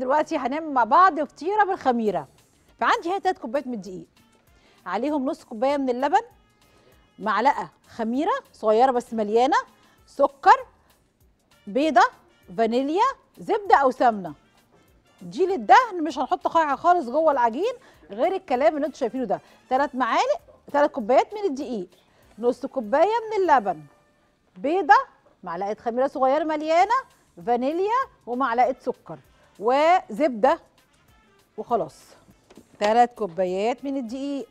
دلوقتي هنعمل مع بعض فطيره بالخميره فعندي هنا 3 كوبايات من الدقيق عليهم نص كوبايه من اللبن معلقه خميره صغيره بس مليانه سكر بيضه فانيليا زبده او سمنه دي للدهن مش هنحط حاجه خالص جوه العجين غير الكلام اللي انتوا شايفينه ده ثلاث معالق ثلاث كوبايات من الدقيق نص كوبايه من اللبن بيضه معلقه خميره صغيره مليانه فانيليا ومعلقه سكر وزبده وخلاص ثلاث كوبايات من الدقيق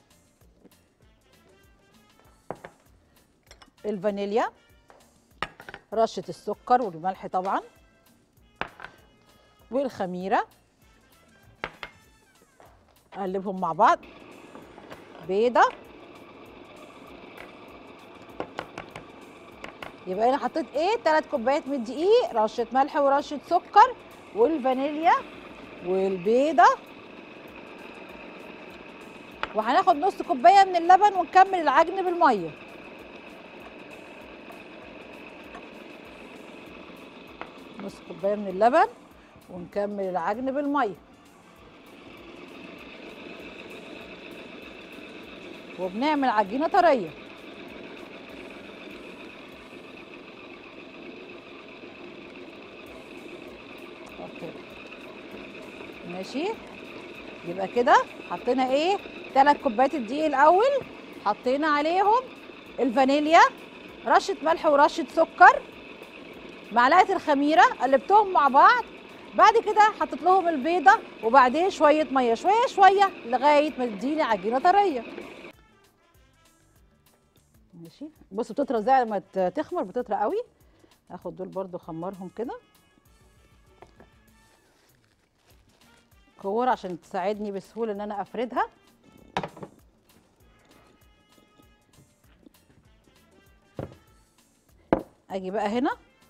الفانيليا رشه السكر والملح طبعا والخميره اقلبهم مع بعض بيضه يبقى انا حطيت ايه 3 كوبايات من الدقيق رشه ملح ورشه سكر والفانيليا والبيضه وهناخد نص كوبايه من اللبن ونكمل العجن بالميه نص كوبايه من اللبن ونكمل العجن بالميه وبنعمل عجينه طريه اوكي ماشي يبقى كده حطينا ايه ثلاث كوبايات الدقيق الاول حطينا عليهم الفانيليا رشه ملح ورشه سكر معلقه الخميره قلبتهم مع بعض بعد كده حطيت لهم البيضه وبعدين شويه ميه شويه شويه لغايه ما تديني عجينه طريه ماشي بصوا بتطرى ازاي لما ت- تخمر بتطرى قوي هاخد دول برضو اخمرهم كده كور عشان تساعدني بسهوله ان انا افردها اجي بقى هنا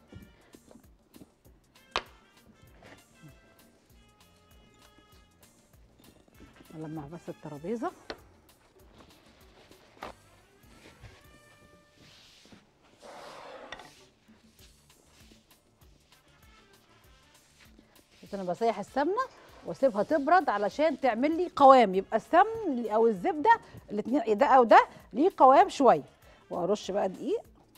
ألمع بس الترابيزه بس انا بسيح السمنه واسيبها تبرد علشان تعمل لي قوام يبقى السمن او الزبده الاثنين ده او ده ليه قوام شويه وارش بقى دقيق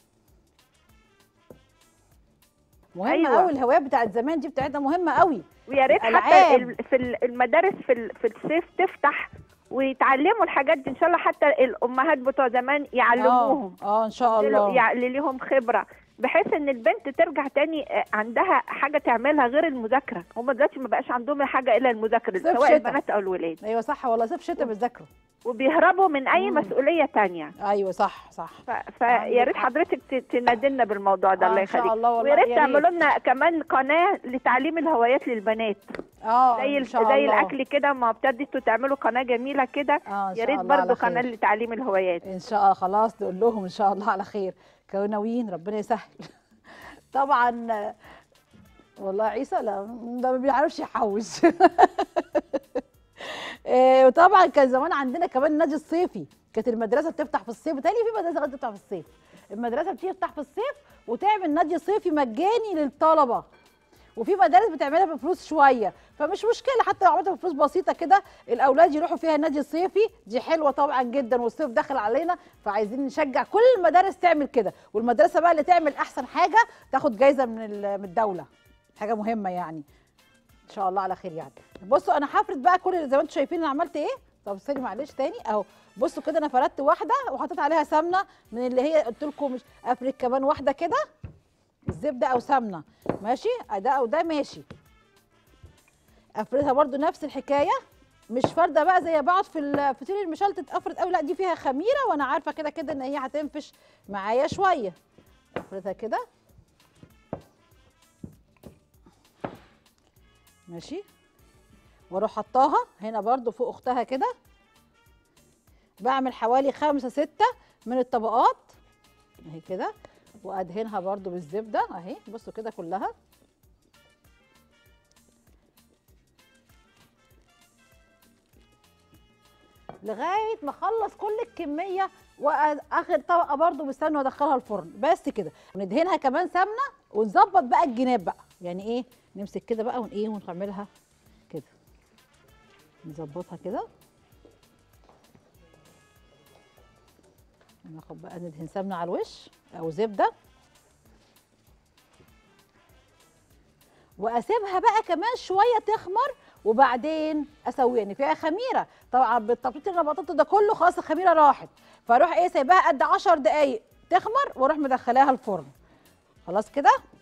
مهمه أيوة. قوي الهوايات بتاعت زمان دي بتاعتنا مهمه قوي ويا ريت حتى الألعاب. ال- في ال- المدارس في ال- في الصيف تفتح ويتعلموا الحاجات دي ان شاء الله حتى الامهات بتوع زمان يعلموهم اه اه ان شاء يديلوا- الله يع- اللي ليهم خبره بحيث ان البنت ترجع تاني آه، عندها حاجه تعملها غير المذاكره هم دلوقتي ما بقاش عندهم حاجه الا المذاكره صيف سواء شتاء. البنات او الولاد ايوه صح والله صيف شتاء بتذاكروا وبيهربوا من اي مم. مسؤوليه تانية ايوه صح صح ف- فيا ريت حق. حضرتك ت- تنادلنا بالموضوع ده آه، الله إن شاء يخليك الله والله، ويا ريت يا تعملوا ريت. لنا كمان قناه لتعليم الهوايات للبنات اه زي ان ال- شاء زي الله الاكل كده ما ابتديتوا تعملوا قناه جميله كده اه إن يا شاء ريت الله على برضو خير. قناه لتعليم الهوايات ان شاء الله خلاص نقول لهم ان شاء الله على خير كانوا ناويين ربنا يسهل طبعا آه، والله عيسى لا ده ما بيعرفش يحوش آه، وطبعا كان زمان عندنا كمان النادي الصيفي كانت المدرسه بتفتح في الصيف بتهيألي في مدرسه لغايه بتفتح في الصيف المدرسه بتفتح في الصيف وتعمل نادي صيفي مجاني للطلبه وفي مدارس بتعملها بفلوس شويه فمش مشكله حتى لو عملتها بفلوس بسيطه كده الاولاد يروحوا فيها النادي الصيفي دي حلوه طبعا جدا والصيف داخل علينا فعايزين نشجع كل المدارس تعمل كده والمدرسه بقى اللي تعمل احسن حاجه تاخد جايزه من ال- من الدوله حاجه مهمه يعني ان شاء الله على خير يعني بصوا انا هفرد بقى كل اللي زي ما انتم شايفين انا عملت ايه طب استني معلش تاني اهو بصوا كده انا فردت واحده وحطيت عليها سمنه من اللي هي قلت لكم مش افرد كمان واحده كده الزبده او سمنه ماشي ده او ده ماشي افردها برضو نفس الحكايه مش فرده بقى زي بعض في الفطير المشلتت افرد قوي لا دي فيها خميره وانا عارفه كده كده ان هي هتنفش معايا شويه افردها كده ماشي واروح حطاها هنا برضو فوق اختها كده بعمل حوالي خمسة ستة من الطبقات اهي كده وادهنها برضو بالزبده اهي بصوا كده كلها لغايه ما اخلص كل الكميه واخر طبقه برضو مستني وادخلها الفرن بس كده وندهنها كمان سمنه ونظبط بقى الجناب بقى يعني ايه نمسك كده بقى وايه ونعملها كده نظبطها كده ناخد بقى ندهن سمنه على الوش او زبده واسيبها بقى كمان شويه تخمر وبعدين اسويها يعني فيها خميره طبعا بالتبطيط اللي انا بططه ده كله خلاص الخميره راحت فاروح ايه سايباها قد 10 دقايق تخمر واروح مدخلاها الفرن خلاص كده